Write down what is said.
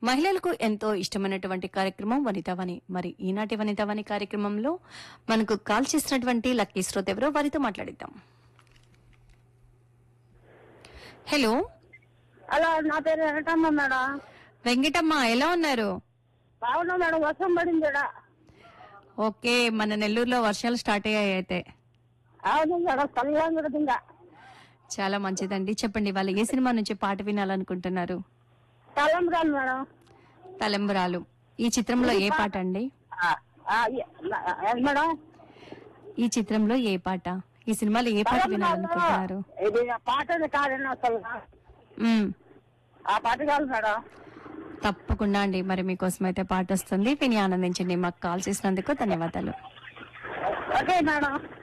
మహిళలకు ఎంతో ఇష్టమైనటువంటి కార్యక్రమం వనితావని మరి ఈనాటి వనితావని కార్యక్రమంలో మనకు కాల్ చేసినటువంటి లక్కీ శ్రోత ఎవరో వారితో మాట్లాడిద్దాం హలో హలో నా పేరు వెంకటమ్మ మేడం వెంకటమ్మ ఎలా ఉన్నారు బాగున్నా మేడం వర్షం పడింది ఈడ. ఓకే మన నెల్లూరులో వర్షాలు స్టార్ట్ అయ్యాయి అయితే అవును మేడం చల్లగా ఉంటుంది ఇంకా చాలా మంచిదండి చెప్పండి వాళ్ళు ఏ సినిమా నుంచి పాట వినాలనుకుంటున్నారు తలంబ్రాలు మేడం తలంబరాలు ఈ చిత్రంలో ఏ పాట అండి ఆ, ఆ, ఏ- ఏంటి మేడం ఈ చిత్రంలో ఏ పాట ఈ సినిమాలో ఏ పాట వినాలనుకుంటున్నారు ఇది పాటది కాదండి అసలు మ్మ్. ఆ పాట కాదు మేడం తప్పకుండా అండి మరి మీకోసం అయితే పాట వస్తుంది విని ఆనందించండి మాకు కాల్ చేసినందుకు ధన్యవాదాలు ఓకే మేడం